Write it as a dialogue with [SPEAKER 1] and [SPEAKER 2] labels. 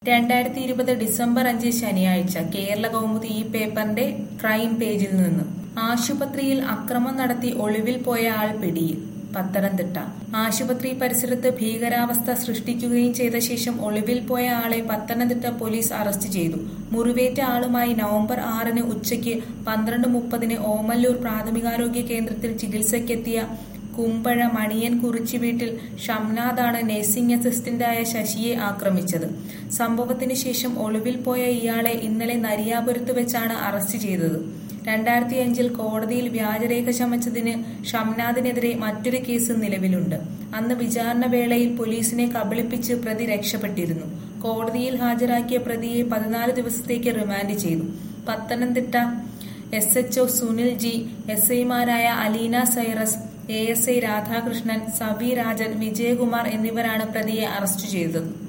[SPEAKER 1] രണ്ടായിരത്തി ഇരുപത് ഡിസംബർ അഞ്ച് ശനിയാഴ്ച കേരള കൗമുദി ഈ പേപ്പറിന്റെ ക്രൈം പേജിൽ നിന്ന് ആശുപത്രിയിൽ അക്രമം നടത്തി ഒളിവിൽ പോയ ആൾ പിടിയിൽ പത്തനംതിട്ട ആശുപത്രി പരിസരത്ത് ഭീകരാവസ്ഥ സൃഷ്ടിക്കുകയും ചെയ്ത ശേഷം ഒളിവിൽ പോയ ആളെ പത്തനംതിട്ട പോലീസ് അറസ്റ്റ് ചെയ്തു മുറിവേറ്റ ആളുമായി നവംബർ ആറിന് ഉച്ചയ്ക്ക് പന്ത്രണ്ട് മുപ്പതിന് ഓമല്ലൂർ പ്രാഥമികാരോഗ്യ കേന്ദ്രത്തിൽ ചികിത്സയ്ക്കെത്തിയ കുമ്പഴ മണിയൻ കുറിച്ചി വീട്ടിൽ ഷംനാദാണ് നഴ്സിംഗ് അസിസ്റ്റന്റായ ശശിയെ ആക്രമിച്ചത് സംഭവത്തിന് ശേഷം ഒളിവിൽ പോയ ഇയാളെ ഇന്നലെ നരിയാപുരത്ത് വെച്ചാണ് അറസ്റ്റ് ചെയ്തത് രണ്ടായിരത്തി അഞ്ചിൽ കോടതിയിൽ വ്യാജരേഖ ചമച്ചതിന് ഷംനാദിനെതിരെ മറ്റൊരു കേസ് നിലവിലുണ്ട് അന്ന് വിചാരണ വേളയിൽ പോലീസിനെ കബളിപ്പിച്ച് പ്രതി രക്ഷപ്പെട്ടിരുന്നു കോടതിയിൽ ഹാജരാക്കിയ പ്രതിയെ പതിനാല് ദിവസത്തേക്ക് റിമാൻഡ് ചെയ്തു Pathanamthitta S H O Sunil G S ഐമാരായ Aleena Cyrus A S I Radhakrishnan Sabi Rajan Vijayakumar എന്നിവരാണ് പ്രതിയെ അറസ്റ്റ് ചെയ്തത്